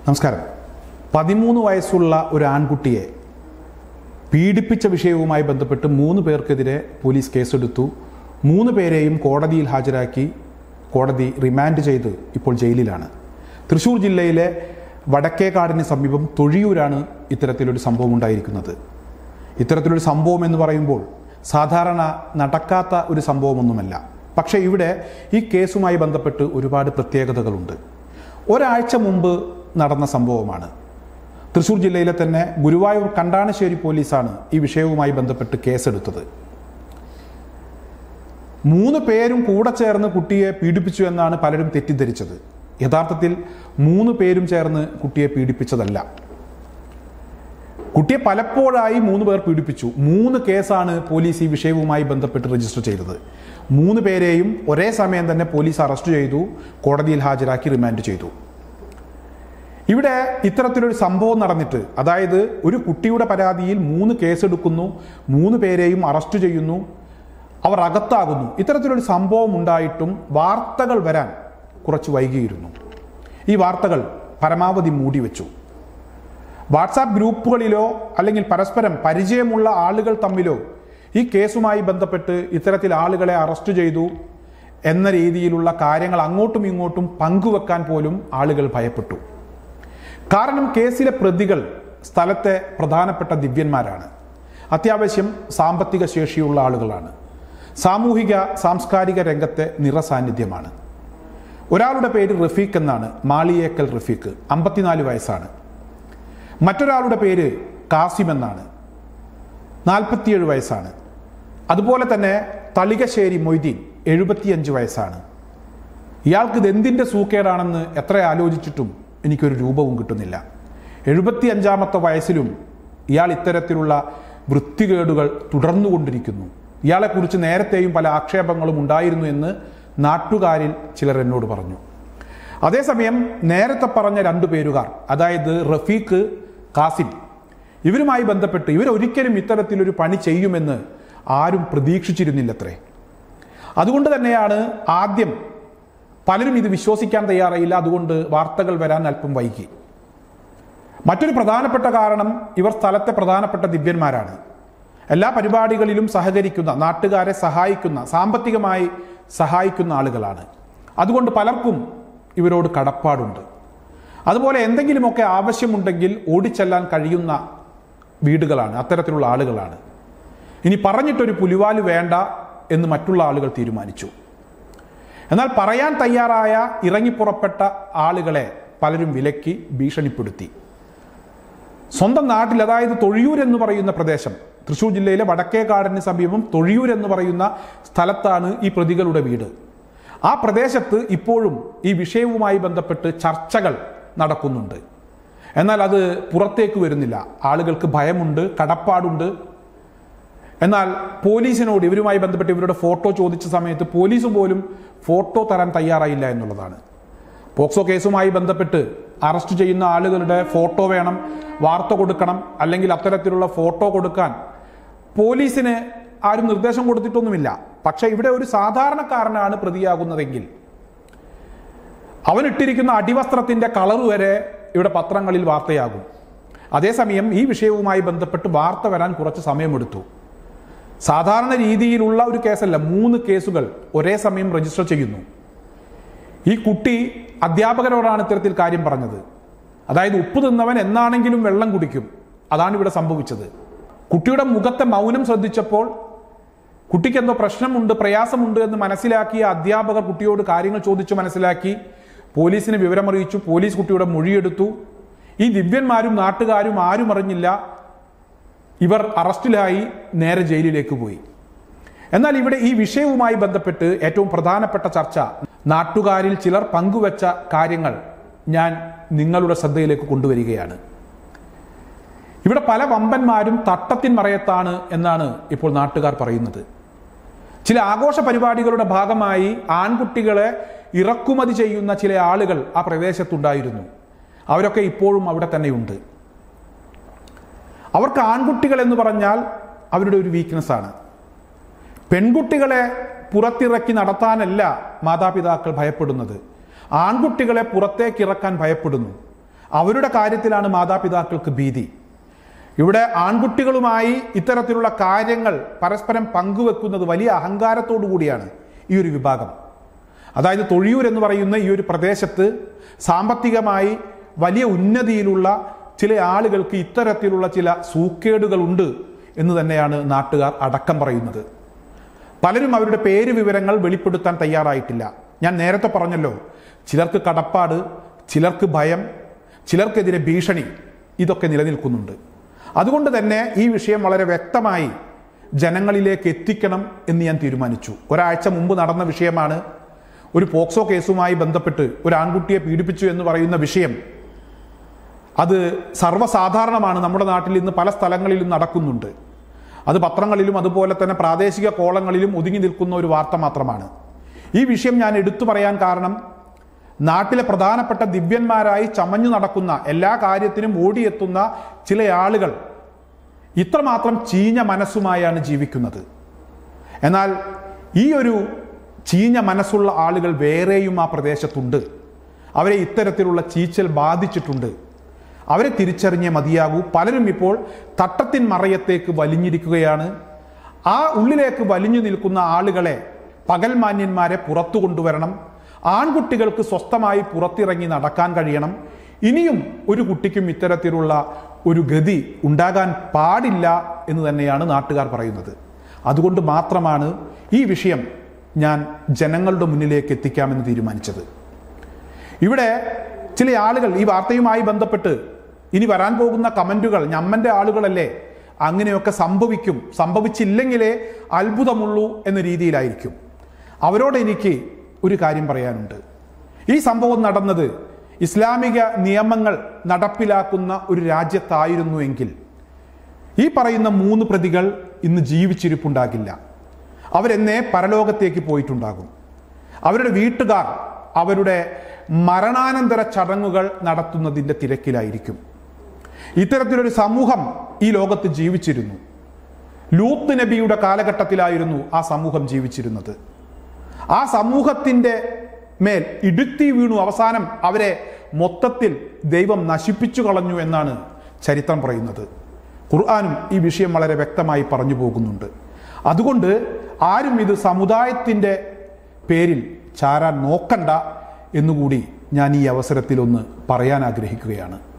നമസ്കാരം പതിമൂന്ന് വയസ്സുള്ള ഒരു ആൺകുട്ടിയെ പീഡിപ്പിച്ച വിഷയവുമായി ബന്ധപ്പെട്ട് മൂന്ന് പേർക്കെതിരെ പോലീസ് കേസെടുത്തു മൂന്ന് പേരെയും കോടതിയിൽ ഹാജരാക്കി കോടതി റിമാൻഡ് ചെയ്ത് ഇപ്പോൾ ജയിലിലാണ് തൃശൂർ ജില്ലയിലെ വടക്കേക്കാടിന് സമീപം തൊഴിയൂരാണ് ഇത്തരത്തിലൊരു സംഭവം ഉണ്ടായിരിക്കുന്നത് ഇത്തരത്തിലൊരു സംഭവം എന്ന് പറയുമ്പോൾ സാധാരണ നടക്കാത്ത ഒരു സംഭവമൊന്നുമല്ല പക്ഷേ ഇവിടെ ഈ കേസുമായി ബന്ധപ്പെട്ട് ഒരുപാട് പ്രത്യേകതകളുണ്ട് ഒരാഴ്ച മുമ്പ് നടന്ന സംഭവമാണ് തൃശൂർ ജില്ലയിലെ തന്നെ ഗുരുവായൂർ കണ്ടാണശ്ശേരി പോലീസാണ് ഈ വിഷയവുമായി ബന്ധപ്പെട്ട് കേസെടുത്തത് മൂന്ന് പേരും കൂടെ ചേർന്ന് കുട്ടിയെ പീഡിപ്പിച്ചു എന്നാണ് പലരും തെറ്റിദ്ധരിച്ചത് യഥാർത്ഥത്തിൽ മൂന്ന് പേരും ചേർന്ന് കുട്ടിയെ പീഡിപ്പിച്ചതല്ല കുട്ടിയെ പലപ്പോഴായി മൂന്ന് പേർ പീഡിപ്പിച്ചു മൂന്ന് കേസാണ് പോലീസ് ഈ വിഷയവുമായി ബന്ധപ്പെട്ട് രജിസ്റ്റർ ചെയ്തത് മൂന്ന് പേരെയും ഒരേ സമയം തന്നെ പോലീസ് അറസ്റ്റ് ചെയ്തു കോടതിയിൽ ഹാജരാക്കി റിമാൻഡ് ചെയ്തു ഇവിടെ ഇത്തരത്തിലൊരു സംഭവം നടന്നിട്ട് അതായത് ഒരു കുട്ടിയുടെ പരാതിയിൽ മൂന്ന് കേസെടുക്കുന്നു മൂന്ന് പേരെയും അറസ്റ്റ് ചെയ്യുന്നു അവർ അകത്താകുന്നു ഇത്തരത്തിലൊരു സംഭവം ഉണ്ടായിട്ടും വാർത്തകൾ വരാൻ കുറച്ച് വൈകിയിരുന്നു ഈ വാർത്തകൾ പരമാവധി മൂടിവെച്ചു വാട്സാപ്പ് ഗ്രൂപ്പുകളിലോ അല്ലെങ്കിൽ പരസ്പരം പരിചയമുള്ള ആളുകൾ തമ്മിലോ ഈ കേസുമായി ബന്ധപ്പെട്ട് ഇത്തരത്തിൽ ആളുകളെ അറസ്റ്റ് ചെയ്തു എന്ന രീതിയിലുള്ള കാര്യങ്ങൾ അങ്ങോട്ടും ഇങ്ങോട്ടും പങ്കുവെക്കാൻ പോലും ആളുകൾ ഭയപ്പെട്ടു കാരണം കേസിലെ പ്രതികൾ സ്ഥലത്തെ പ്രധാനപ്പെട്ട ദിവ്യന്മാരാണ് അത്യാവശ്യം സാമ്പത്തിക ശേഷിയുള്ള ആളുകളാണ് സാമൂഹിക സാംസ്കാരിക രംഗത്തെ നിറസാന്നിധ്യമാണ് ഒരാളുടെ പേര് റഫീഖ് എന്നാണ് മാളിയേക്കൽ റഫീഖ് അമ്പത്തിനാല് വയസ്സാണ് മറ്റൊരാളുടെ പേര് കാസിം എന്നാണ് നാൽപ്പത്തിയേഴ് വയസ്സാണ് അതുപോലെ തന്നെ തളികശ്ശേരി മൊയ്തീൻ എഴുപത്തിയഞ്ച് വയസ്സാണ് ഇയാൾക്ക് ഇത് എന്തിൻ്റെ സൂക്കേടാണെന്ന് എത്ര ആലോചിച്ചിട്ടും എനിക്കൊരു രൂപവും കിട്ടുന്നില്ല എഴുപത്തി അഞ്ചാമത്തെ വയസ്സിലും ഇയാൾ ഇത്തരത്തിലുള്ള വൃത്തികേടുകൾ തുടർന്നുകൊണ്ടിരിക്കുന്നു ഇയാളെക്കുറിച്ച് നേരത്തെയും പല ആക്ഷേപങ്ങളും ഉണ്ടായിരുന്നു എന്ന് നാട്ടുകാരിൽ ചിലർ എന്നോട് പറഞ്ഞു അതേസമയം നേരത്തെ പറഞ്ഞ രണ്ടു പേരുകാർ അതായത് റഫീഖ് കാസിം ഇവരുമായി ബന്ധപ്പെട്ട് ഇവരൊരിക്കലും ഇത്തരത്തിലൊരു പണി ചെയ്യുമെന്ന് ആരും പ്രതീക്ഷിച്ചിരുന്നില്ലത്രേ അതുകൊണ്ട് തന്നെയാണ് ആദ്യം പലരും ഇത് വിശ്വസിക്കാൻ തയ്യാറായില്ല അതുകൊണ്ട് വാർത്തകൾ വരാൻ അല്പം വൈകി മറ്റൊരു പ്രധാനപ്പെട്ട കാരണം ഇവർ സ്ഥലത്തെ പ്രധാനപ്പെട്ട ദിവ്യന്മാരാണ് എല്ലാ പരിപാടികളിലും സഹകരിക്കുന്ന നാട്ടുകാരെ സഹായിക്കുന്ന സാമ്പത്തികമായി സഹായിക്കുന്ന ആളുകളാണ് അതുകൊണ്ട് പലർക്കും ഇവരോട് കടപ്പാടുണ്ട് അതുപോലെ എന്തെങ്കിലുമൊക്കെ ആവശ്യമുണ്ടെങ്കിൽ ഓടിച്ചെല്ലാൻ കഴിയുന്ന വീടുകളാണ് അത്തരത്തിലുള്ള ആളുകളാണ് ഇനി പറഞ്ഞിട്ടൊരു പുലിവാല് വേണ്ട എന്ന് മറ്റുള്ള ആളുകൾ തീരുമാനിച്ചു എന്നാൽ പറയാൻ തയ്യാറായ ഇറങ്ങിപ്പുറപ്പെട്ട ആളുകളെ പലരും വിലക്കി ഭീഷണിപ്പെടുത്തി സ്വന്തം നാട്ടിൽ അതായത് തൊഴിയൂർ എന്ന് പറയുന്ന പ്രദേശം തൃശ്ശൂർ ജില്ലയിലെ വടക്കേക്കാടിന് സമീപം തൊഴിയൂർ എന്ന് പറയുന്ന സ്ഥലത്താണ് ഈ പ്രതികളുടെ വീട് ആ പ്രദേശത്ത് ഇപ്പോഴും ഈ വിഷയവുമായി ബന്ധപ്പെട്ട് ചർച്ചകൾ നടക്കുന്നുണ്ട് എന്നാൽ അത് പുറത്തേക്ക് വരുന്നില്ല ആളുകൾക്ക് ഭയമുണ്ട് കടപ്പാടുണ്ട് എന്നാൽ പോലീസിനോട് ഇവരുമായി ബന്ധപ്പെട്ട് ഇവരുടെ ഫോട്ടോ ചോദിച്ച സമയത്ത് പോലീസ് പോലും ഫോട്ടോ തരാൻ തയ്യാറായില്ല എന്നുള്ളതാണ് പോക്സോ കേസുമായി ബന്ധപ്പെട്ട് അറസ്റ്റ് ചെയ്യുന്ന ആളുകളുടെ ഫോട്ടോ വേണം വാർത്ത കൊടുക്കണം അല്ലെങ്കിൽ അത്തരത്തിലുള്ള ഫോട്ടോ കൊടുക്കാൻ പോലീസിന് ആരും നിർദ്ദേശം കൊടുത്തിട്ടൊന്നുമില്ല പക്ഷേ ഇവിടെ ഒരു സാധാരണക്കാരനാണ് പ്രതിയാകുന്നതെങ്കിൽ അവൻ ഇട്ടിരിക്കുന്ന അടിവസ്ത്രത്തിന്റെ കളർ വരെ ഇവിടെ പത്രങ്ങളിൽ വാർത്തയാകും അതേസമയം ഈ വിഷയവുമായി ബന്ധപ്പെട്ട് വാർത്ത വരാൻ കുറച്ച് സമയമെടുത്തു സാധാരണ രീതിയിലുള്ള ഒരു കേസല്ല മൂന്ന് കേസുകൾ ഒരേ സമയം രജിസ്റ്റർ ചെയ്യുന്നു ഈ കുട്ടി അധ്യാപകരോടാണ് ഇത്തരത്തിൽ കാര്യം പറഞ്ഞത് അതായത് ഉപ്പ് തിന്നവൻ എന്നാണെങ്കിലും വെള്ളം കുടിക്കും അതാണ് ഇവിടെ സംഭവിച്ചത് കുട്ടിയുടെ മുഖത്തെ മൗനം ശ്രദ്ധിച്ചപ്പോൾ കുട്ടിക്ക് എന്തോ പ്രശ്നമുണ്ട് പ്രയാസമുണ്ട് എന്ന് മനസ്സിലാക്കിയ അധ്യാപകർ കുട്ടിയോട് കാര്യങ്ങൾ ചോദിച്ചു മനസ്സിലാക്കി പോലീസിന് വിവരമറിയിച്ചു പോലീസ് കുട്ടിയുടെ മൊഴിയെടുത്തു ഈ ദിവ്യന്മാരും നാട്ടുകാരും ആരും അറിഞ്ഞില്ല ഇവർ അറസ്റ്റിലായി നേരെ ജയിലിലേക്ക് പോയി എന്നാൽ ഇവിടെ ഈ വിഷയവുമായി ബന്ധപ്പെട്ട് ഏറ്റവും പ്രധാനപ്പെട്ട ചർച്ച നാട്ടുകാരിൽ ചിലർ പങ്കുവച്ച കാര്യങ്ങൾ ഞാൻ നിങ്ങളുടെ ശ്രദ്ധയിലേക്ക് കൊണ്ടുവരികയാണ് ഇവിടെ പല വമ്പന്മാരും തട്ടത്തിൻ മറയത്താണ് എന്നാണ് ഇപ്പോൾ നാട്ടുകാർ പറയുന്നത് ചില ആഘോഷ പരിപാടികളുടെ ഭാഗമായി ആൺകുട്ടികളെ ഇറക്കുമതി ചെയ്യുന്ന ചില ആളുകൾ ആ പ്രദേശത്തുണ്ടായിരുന്നു അവരൊക്കെ ഇപ്പോഴും അവിടെ തന്നെയുണ്ട് അവർക്ക് ആൺകുട്ടികൾ എന്ന് പറഞ്ഞാൽ അവരുടെ ഒരു വീക്ക്നെസ് ആണ് പെൺകുട്ടികളെ പുറത്തിറക്കി നടത്താനല്ല മാതാപിതാക്കൾ ഭയപ്പെടുന്നത് ആൺകുട്ടികളെ പുറത്തേക്ക് ഇറക്കാൻ ഭയപ്പെടുന്നു അവരുടെ കാര്യത്തിലാണ് മാതാപിതാക്കൾക്ക് ഭീതി ഇവിടെ ആൺകുട്ടികളുമായി ഇത്തരത്തിലുള്ള കാര്യങ്ങൾ പരസ്പരം പങ്കുവെക്കുന്നത് വലിയ അഹങ്കാരത്തോടു കൂടിയാണ് ഈ ഒരു വിഭാഗം അതായത് തൊഴിയൂർ എന്ന് പറയുന്ന ഈ ഒരു പ്രദേശത്ത് സാമ്പത്തികമായി വലിയ ഉന്നതിയിലുള്ള ചില ആളുകൾക്ക് ഇത്തരത്തിലുള്ള ചില സൂക്കേടുകളുണ്ട് എന്ന് തന്നെയാണ് നാട്ടുകാർ അടക്കം പറയുന്നത് പലരും അവരുടെ പേര് വിവരങ്ങൾ വെളിപ്പെടുത്താൻ തയ്യാറായിട്ടില്ല ഞാൻ നേരത്തെ പറഞ്ഞല്ലോ ചിലർക്ക് കടപ്പാട് ചിലർക്ക് ഭയം ചിലർക്കെതിരെ ഭീഷണി ഇതൊക്കെ നിലനിൽക്കുന്നുണ്ട് അതുകൊണ്ട് തന്നെ ഈ വിഷയം വളരെ വ്യക്തമായി ജനങ്ങളിലേക്ക് എത്തിക്കണം എന്ന് ഞാൻ തീരുമാനിച്ചു ഒരാഴ്ച മുമ്പ് നടന്ന വിഷയമാണ് ഒരു പോക്സോ കേസുമായി ബന്ധപ്പെട്ട് ഒരു ആൺകുട്ടിയെ പീഡിപ്പിച്ചു എന്ന് പറയുന്ന വിഷയം അത് സർവ്വസാധാരണമാണ് നമ്മുടെ നാട്ടിൽ ഇന്ന് പല സ്ഥലങ്ങളിലും നടക്കുന്നുണ്ട് അത് പത്രങ്ങളിലും അതുപോലെ തന്നെ പ്രാദേശിക കോളങ്ങളിലും ഒതുങ്ങി നിൽക്കുന്ന ഒരു വാർത്ത മാത്രമാണ് ഈ വിഷയം ഞാൻ എടുത്തു പറയാൻ കാരണം നാട്ടിലെ പ്രധാനപ്പെട്ട ദിവ്യന്മാരായി ചമഞ്ഞു നടക്കുന്ന എല്ലാ കാര്യത്തിനും ഓടിയെത്തുന്ന ചില ആളുകൾ ഇത്രമാത്രം ചീഞ്ഞ മനസ്സുമായാണ് ജീവിക്കുന്നത് എന്നാൽ ഈ ഒരു ചീഞ്ഞ മനസ്സുള്ള ആളുകൾ വേറെയും ആ പ്രദേശത്തുണ്ട് അവരെ ഇത്തരത്തിലുള്ള ചീച്ചൽ ബാധിച്ചിട്ടുണ്ട് അവരെ തിരിച്ചറിഞ്ഞേ മതിയാകൂ പലരും ഇപ്പോൾ തട്ടത്തിൻ മറയത്തേക്ക് വലിഞ്ഞിരിക്കുകയാണ് ആ ഉള്ളിലേക്ക് വലിഞ്ഞു നിൽക്കുന്ന ആളുകളെ പകൽമാന്യന്മാരെ പുറത്തു കൊണ്ടുവരണം ആൺകുട്ടികൾക്ക് സ്വസ്ഥമായി പുറത്തിറങ്ങി നടക്കാൻ കഴിയണം ഇനിയും ഒരു കുട്ടിക്കും ഇത്തരത്തിലുള്ള ഒരു ഗതി ഉണ്ടാകാൻ പാടില്ല എന്ന് തന്നെയാണ് നാട്ടുകാർ പറയുന്നത് അതുകൊണ്ട് മാത്രമാണ് ഈ വിഷയം ഞാൻ ജനങ്ങളുടെ മുന്നിലേക്ക് എത്തിക്കാമെന്ന് തീരുമാനിച്ചത് ഇവിടെ ചില ആളുകൾ ഈ വാർത്തയുമായി ബന്ധപ്പെട്ട് ഇനി വരാൻ പോകുന്ന കമന്റുകൾ ഞമ്മന്റെ ആളുകളല്ലേ അങ്ങനെയൊക്കെ സംഭവിക്കും സംഭവിച്ചില്ലെങ്കിലേ അത്ഭുതമുള്ളൂ എന്ന രീതിയിലായിരിക്കും അവരോട് എനിക്ക് ഒരു കാര്യം പറയാനുണ്ട് ഈ സംഭവം നടന്നത് ഇസ്ലാമിക നിയമങ്ങൾ നടപ്പിലാക്കുന്ന ഒരു രാജ്യത്തായിരുന്നു എങ്കിൽ ഈ പറയുന്ന മൂന്ന് പ്രതികൾ ഇന്ന് ജീവിച്ചിരിപ്പുണ്ടാകില്ല അവരെന്നേ പരലോകത്തേക്ക് പോയിട്ടുണ്ടാകും അവരുടെ വീട്ടുകാർ അവരുടെ മരണാനന്തര ചടങ്ങുകൾ നടത്തുന്നതിൻ്റെ തിരക്കിലായിരിക്കും ഇത്തരത്തിലൊരു സമൂഹം ഈ ലോകത്ത് ജീവിച്ചിരുന്നു ലൂത്ത് നബിയുടെ കാലഘട്ടത്തിലായിരുന്നു ആ സമൂഹം ജീവിച്ചിരുന്നത് ആ സമൂഹത്തിൻ്റെ മേൽ ഇടുത്തി വീണു അവസാനം അവരെ മൊത്തത്തിൽ ദൈവം നശിപ്പിച്ചു കളഞ്ഞു എന്നാണ് ചരിത്രം പറയുന്നത് ഖുർആാനും ഈ വിഷയം വളരെ വ്യക്തമായി പറഞ്ഞു പോകുന്നുണ്ട് അതുകൊണ്ട് ആരും ഇത് സമുദായത്തിൻ്റെ പേരിൽ ചാരാൻ നോക്കണ്ട എന്നുകൂടി ഞാൻ ഈ അവസരത്തിൽ ഒന്ന് പറയാൻ ആഗ്രഹിക്കുകയാണ്